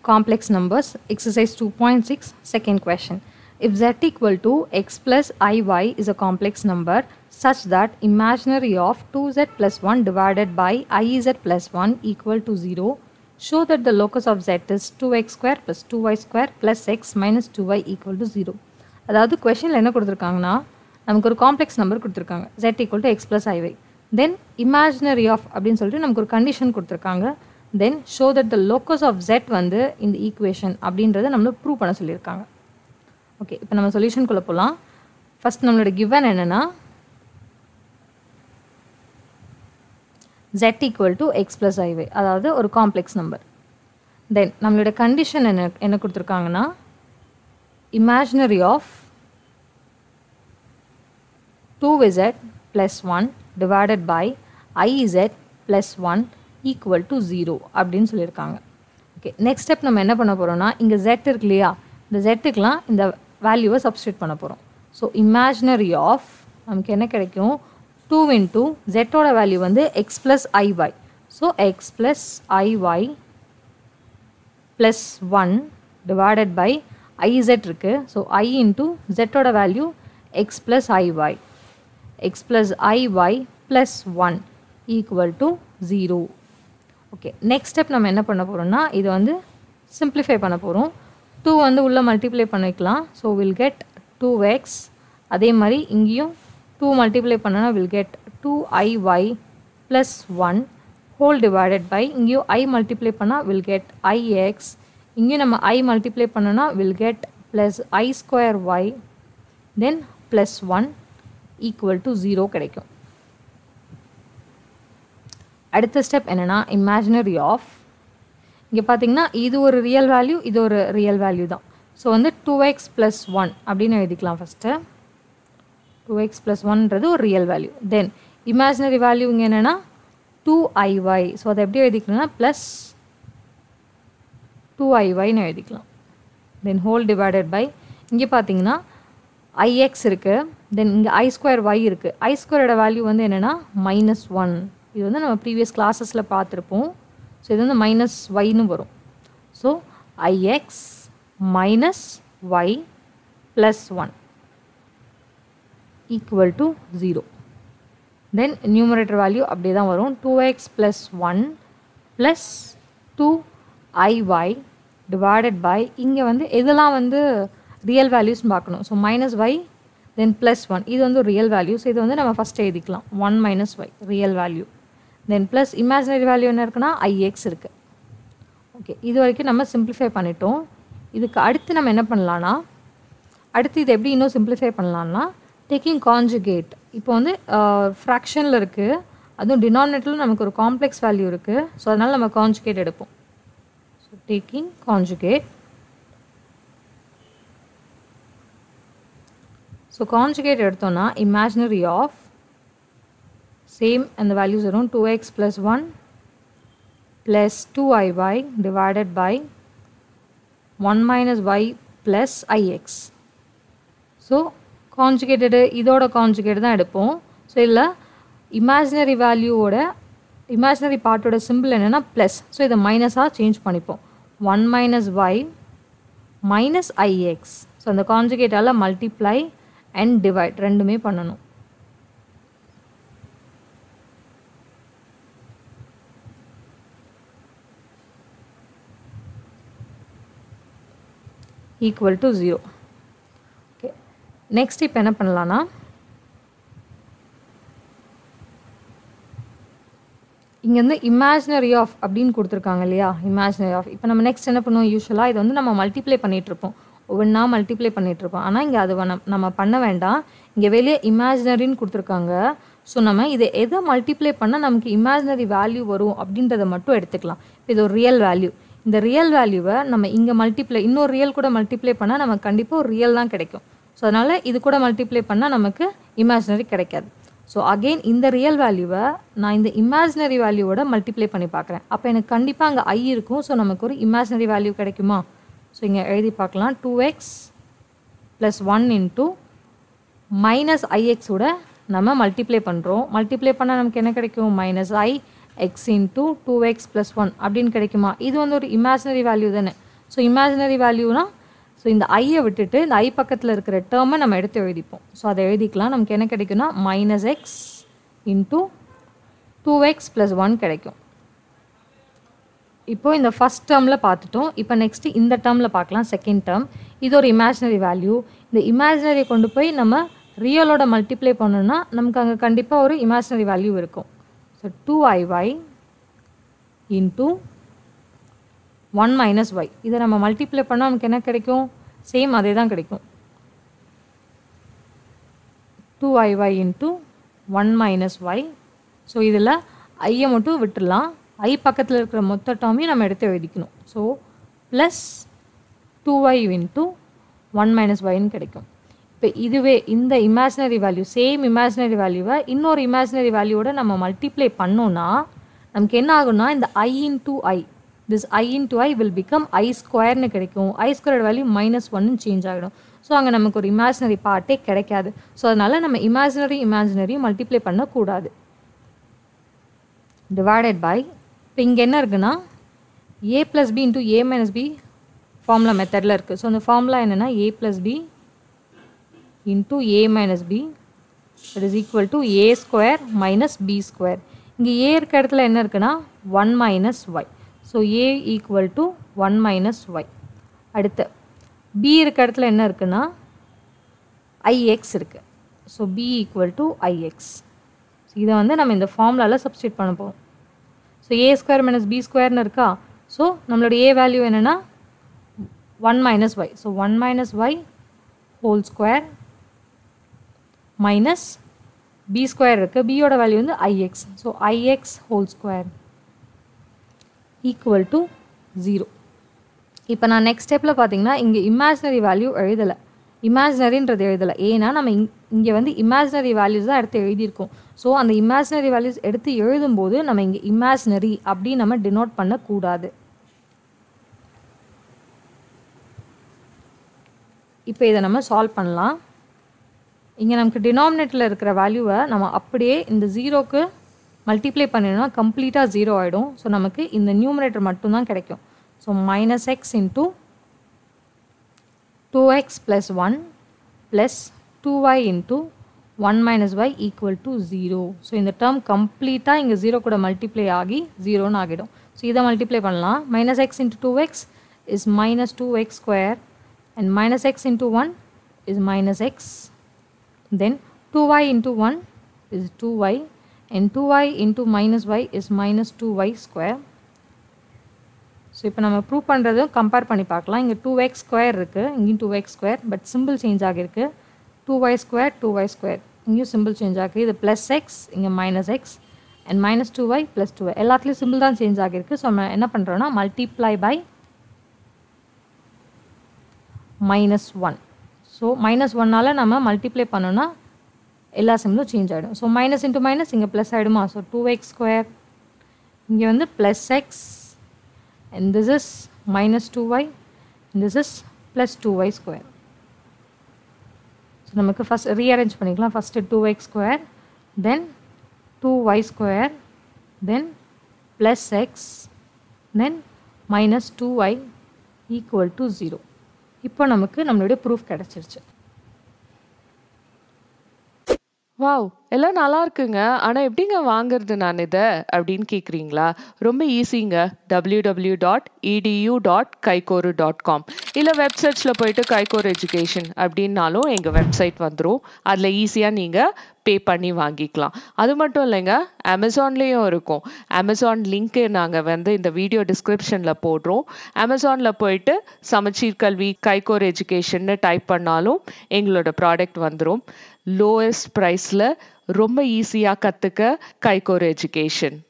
complex numbers exercise 2.6 second question if z equal to x plus iy is a complex number such that imaginary of 2z plus 1 divided by iz plus 1 equal to 0 show that the locus of z is 2x square plus 2y square plus x minus 2y equal to 0 அதாவது கொஷனில் என்ன கொடுத்துருக்காங்கன்னா நமக்கு ஒரு complex number கொடுத்துருக்காங்க z equal to x plus iy then imaginary of அப்படின்னு சொல்லிட்டு நமக்கு ஒரு கண்டிஷன் கொடுத்துருக்காங்க then show that the locus of z வந்து இந்த ஈக்குவேஷன் அப்படின்றத நம்மள ப்ரூவ் பண்ண சொல்லியிருக்காங்க ஓகே இப்போ நம்ம சொல்யூஷனுக்குள்ளே போகலாம் ஃபஸ்ட் நம்மளோட கிவன் என்னென்னா z equal to x plus i y அதாவது ஒரு காம்ப்ளெக்ஸ் நம்பர் தென் நம்மளோட கண்டிஷன் என்ன என்ன கொடுத்துருக்காங்கன்னா imaginary of two z plus one divided by i z plus one equal to zero அப்படின்னு சொல்லியிருக்காங்க ஓகே நெக்ஸ்ட் ஸ்டெப் நம்ம என்ன பண்ண போகிறோம்னா இங்கே ஜெட் இருக்கு இல்லையா இந்த ஜெட்டுக்கெலாம் இந்த வேல்யூவை சப்ஸ்டியூட் பண்ண போகிறோம் ஸோ இமேஜினரி ஆஃப் நமக்கு என்ன கிடைக்கும் டூ இன்டூ ஜெட்டோட வேல்யூ வந்து x plus i y so x plus i y plus one divided by i z இருக்குது ஸோ ஐ இன்டூ ஜெட்டோட value x plus i y x plus iy plus 1 equal to 0 okay next step நம்ம என்ன பண்ண போகிறோம்னா இது வந்து சிம்பிளிஃபை பண்ண போகிறோம் டூ வந்து உள்ளே மல்டிப்ளை பண்ணிக்கலாம் so will get two x அதே மாதிரி இங்கேயும் டூ மல்டிப்ளை பண்ணோன்னா will get two i y plus one whole divided by இங்கேயும் ஐ மல்டிப்ளை பண்ணால் வில் கெட் ஐ எக்ஸ் இங்கேயும் நம்ம ஐ மல்டிப்ளை பண்ணோன்னா will get plus i square y then plus one equal to zero கிடைக்கும் அடுத்த step என்னென்னா imaginary of இங்கே பார்த்தீங்கன்னா இது ஒரு ரியல் வேல்யூ இது ஒரு ரியல் வேல்யூ தான் ஸோ வந்து டூ எக்ஸ் ப்ளஸ் ஒன் அப்படின்னு எழுதிக்கலாம் ஃபஸ்ட்டு டூ எக்ஸ் ப்ளஸ் ஒன்றது ஒரு real value then imaginary value இங்கே என்னென்னா டூ ஐஒய் ஸோ அதை எப்படி எழுதிக்கலாம்னா ப்ளஸ் டூ ஐஒய்னு எழுதிக்கலாம் தென் ஹோல் டிவைடட் பை இங்கே பார்த்தீங்கன்னா ஐஎக்ஸ் இருக்குது தென் இங்கே ஐ ஸ்கொயர் ஒய் இருக்குது ஐ ஸ்கொயரோட வேல்யூ வந்து என்னென்னா மைனஸ் ஒன் இது வந்து நம்ம ப்ரீவியஸ் கிளாஸஸில் பார்த்துருப்போம் ஸோ இது வந்து மைனஸ் ஒய்னு வரும் so i x minus y plus one equal to zero then numerator value அப்படியே தான் வரும் two x plus one plus two i y divided by இங்கே வந்து எதெல்லாம் வந்து ரியல் வேல்யூஸ்னு பார்க்கணும் so minus y then plus one இது வந்து ரியல் வேல்யூ ஸோ இது வந்து நம்ம ஃபஸ்ட் எழுதிக்கலாம் one minus y real value then plus imaginary value என்ன இருக்குன்னா ஐஎக்ஸ் இருக்குது ஓகே இது வரைக்கும் நம்ம சிம்பிளிஃபை பண்ணிட்டோம் இதுக்கு அடுத்து நம்ம என்ன பண்ணலான்னா அடுத்து இது எப்படி இன்னும் சிம்பிளிஃபை பண்ணலான்னா டேக்கிங் கான்ஜுகேட் இப்போ வந்து ஃப்ராக்ஷனில் இருக்குது அதுவும் டினாமினேட்டரில் நமக்கு ஒரு காம்ப்ளெக்ஸ் வேல்யூ இருக்குது ஸோ அதனால் நம்ம கான்ஜுகேட் எடுப்போம் so taking conjugate so conjugate எடுத்தோன்னா இமேஜினரி ஆஃப் சேம் அந்த வேல்யூஸ் வரும் two x plus one plus two i y divided by one minus y plus i x so conjugated இதோட கான்ஜுகேட் தான் எடுப்போம் ஸோ இதில் இமேஜினரி வேல்யூவோட இமேஜினரி பார்ட்டோட சிம்பிள் என்னென்னா ப்ளஸ் ஸோ இதை மைனஸாக சேஞ்ச் பண்ணிப்போம் one minus y minus i x so அந்த கான்ஜுகேட்டால் மல்டிப்ளை அண்ட் டிவைட் ரெண்டுமே பண்ணணும் equal to zero okay next இப்போ என்ன பண்ணலான்னா இங்கே வந்து இமேஜினரி ஆஃப் அப்படின்னு கொடுத்துருக்காங்க இல்லையா இமேஜினரி ஆஃப் இப்போ நம்ம நெக்ஸ்ட் என்ன பண்ணுவோம் யூஸ்வலாக இது வந்து நம்ம மல்டிப்ளை பண்ணிகிட்ருப்போம் ஒவ்வொன்றா மல்டிப்ளை பண்ணிகிட்ருப்போம் ஆனால் இங்கே அது நம்ம பண்ண வேண்டாம் இங்கே வெளியே இமேஜினரின்னு கொடுத்துருக்காங்க ஸோ நம்ம இதை எதை மல்டிப்ளை பண்ணால் நமக்கு இமேஜினரி வேல்யூ வரும் அப்படின்றத மட்டும் எடுத்துக்கலாம் இப்போ இது ஒரு ரியல் வேல்யூ இந்த ரியல் வேல்யூவை நம்ம இங்கே மல்டிப்ளை இன்னொரு ரியல் கூட மல்டிப்ளை பண்ணால் நமக்கு கண்டிப்பாக ஒரு ரியல் தான் கிடைக்கும் ஸோ அதனால் இது கூட மல்டிப்ளை பண்ணால் நமக்கு இமேஜினரி கிடைக்காது ஸோ அகெயின் இந்த ரியல் வேல்யூவை நான் இந்த இமேஜினரி வேல்யூவோட மல்டிப்ளை பண்ணி பார்க்குறேன் அப்போ எனக்கு கண்டிப்பாக அங்கே ஐ இருக்கும் ஸோ நமக்கு ஒரு இமேஜினரி வேல்யூ கிடைக்குமா ஸோ இங்கே எழுதி பார்க்கலாம் two x plus one into minus ஐஎக்ஸோட நம்ம மல்டிப்ளை பண்ணுறோம் மல்டிப்ளை பண்ணால் நமக்கு என்ன கிடைக்கும் minus i x into two x plus one அப்படின்னு கிடைக்குமா இது வந்து ஒரு இமேஜினரி வேல்யூ தானே ஸோ இமேஜினரி வேல்யூனா ஸோ இந்த ஐயை விட்டுட்டு இந்த ஐ பக்கத்தில் இருக்கிற டேர்மை நம்ம எடுத்து எழுதிப்போம் ஸோ அதை எழுதிக்கலாம் நமக்கு என்ன கிடைக்கும்னா minus x into two x plus one கிடைக்கும் இப்போ இந்த ஃபஸ்ட் டேர்மில் பார்த்துட்டோம் இப்போ நெக்ஸ்ட்டு இந்த டேர்மில் பார்க்கலாம் செகண்ட் டேர்ம் இது ஒரு இமேஜினரி வேல்யூ இந்த இமேஜினரியை கொண்டு போய் நம்ம ரியலோட மல்டிப்ளை பண்ணோம்னா நமக்கு அங்கே கண்டிப்பாக ஒரு இமேஜினரி வேல்யூ இருக்கும் so two i y into one minus y இதை நம்ம மல்டிப்ளை பண்ணால் நமக்கு என்ன கிடைக்கும் சேம் அதே தான் கிடைக்கும் two i y into one minus y so இதில் ஐயை மட்டும் விட்டுடலாம் ஐ பக்கத்தில் இருக்கிற மொத்த டேர்மையும் நம்ம எடுத்து எழுதிக்கணும் so plus two y into one minus ஒய்ன்னு கிடைக்கும் இப்போ இதுவே இந்த இமேஜினரி வேல்யூ சேம் இமேஜினரி வேல்யூவை இன்னொரு இமேஜினரி வேல்யூவோட நம்ம மல்டிப்ளை பண்ணோன்னா நமக்கு என்ன ஆகும்னா இந்த i into i this i into i will become i ஸ்கொயர்னு கிடைக்கும் ஐ ஸ்கொயர் வேல்யூ மைனஸ் ஒன்னு சேஞ்ச் ஆகிடும் ஸோ அங்கே நமக்கு ஒரு இமேஜினரி பார்ட்டே கிடைக்காது ஸோ அதனால் நம்ம இமேஜினரி இமேஜினரி மல்டிப்ளை பண்ணக்கூடாது டிவைடட் பை இப்போ இங்கே என்ன இருக்குன்னா a plus b into a minus b formula மெத்தடில் இருக்குது ஸோ அந்த ஃபார்முலா என்னென்னா a plus b into a minus b it is equal to a square minus b square இங்கே ஏ இருக்க இடத்துல என்ன இருக்குன்னா one minus y so a equal to one minus y அடுத்து பி இருக்க இடத்துல என்ன இருக்குன்னா ஐஎக்ஸ் இருக்குது so b equal to i x இதை வந்து நம்ம இந்த ஃபார்முலாவில் சப்ஸ்டியூட் பண்ண போகிறோம் so a square minus b ஸ்கொயர்னு இருக்கா ஸோ நம்மளோட ஏ வேல்யூ என்னென்னா one minus y so one minus y whole square minus b square இருக்குது பியோட வேல்யூ வந்து i x so ix whole square equal to zero இப்போ நான் நெக்ஸ்ட் ஸ்டெப்பில் பார்த்தீங்கன்னா இங்கே இமேஜினரி வேல்யூ எழுதலை இமேஜினரின்றது எழுதலை ஏன்னா நம்ம இங் இங்கே வந்து இமேஜினரி வேல்யூஸ் தான் எடுத்து எழுதியிருக்கோம் ஸோ அந்த இமேஜினரி வேல்யூஸ் எடுத்து எழுதும்போது நம்ம இங்கே இமேஜினரி அப்படி நம்ம டினோட் பண்ணக்கூடாது இப்போ இதை நம்ம சால்வ் பண்ணலாம் இங்கே நமக்கு டினாமினேட்டரில் இருக்கிற வேல்யூவை நம்ம அப்படியே இந்த ஜீரோக்கு மல்டிப்ளை பண்ணினோம்னா கம்ப்ளீட்டாக ஜீரோ ஆகிடும் ஸோ நமக்கு இந்த நியூமரேட்டர் மட்டும்தான் கிடைக்கும் so minus x into two x plus one plus two y into one minus y equal to zero so இந்த டேர்ம் கம்ப்ளீட்டாக இங்கே ஜீரோ கூட மல்டிப்ளை ஆகி ஜீரோன்னு ஆகிடும் ஸோ இதை மல்டிப்ளை பண்ணலாம் minus x into two x is minus two x square and minus x into 1 is minus x then 2y into 1 is 2y and 2y into minus y is minus 2y square so இப்போ நம்ம prove பண்ணுறதும் compare பண்ணி பார்க்கலாம் இங்கே two x square இருக்குது இங்கேயும் two x square but symbol change ஆகிருக்கு two y square two y square இங்கேயும் சிம்பிள் சேஞ்ச் ஆகிருக்கு இது ப்ளஸ் எக்ஸ் இங்கே minus x and minus two y plus two y எல்லாத்துலேயும் சிம்பிள் தான் சேஞ்ச் ஆகிருக்கு ஸோ நம்ம என்ன பண்ணுறோன்னா multiply by minus one so minus ஒன்னால் நம்ம மல்டிப்ளை பண்ணோன்னா எல்லா சிம்பிளும் சேஞ்ச் ஆகிடும் ஸோ மைனஸ் இன்ட்டு மைனஸ் இங்கே ப்ளஸ் ஆகிடுமா ஸோ டூ எக்ஸ் ஸ்கொயர் இங்கே வந்து plus x and this is minus two y this is plus two y square so நமக்கு ஃபஸ்ட் ரீஅரேஞ்ச் பண்ணிக்கலாம் first two x square then two y square then plus x then minus two y equal to zero இப்போ நமக்கு நம்மளுடைய proof கிடச்சிருச்சு wow எல்லாம் நல்லா இருக்குங்க ஆனா எப்படிங்க வாங்குறது நான் இதை அப்படின்னு கேக்குறீங்களா ரொம்ப ஈஸிங்க W W dot edu dot கைகோரு டாட் காம் இல்லை வெப்சைட்ஸில் போயிட்டு கைகோர் எஜுகேஷன் அப்படின்னாலும் எங்கள் வெப்சைட் வந்துடும் அதில் ஈஸியாக நீங்கள் பே பண்ணி வாங்கிக்கலாம் அது மட்டும் இல்லைங்க அமேசான்லேயும் இருக்கும் அமேசான் லிங்க்கு நாங்கள் வந்து இந்த வீடியோ டிஸ்கிரிப்ஷனில் போடுறோம் அமேசானில் போயிட்டு சமச்சீர் கல்வி கைகோர் எஜுகேஷன்னு டைப் பண்ணாலும் எங்களோட ப்ராடக்ட் வந்துடும் லோயஸ்ட் ப்ரைஸில் ரொம்ப ஈஸியாக கற்றுக்க கைகோர் எஜுகேஷன்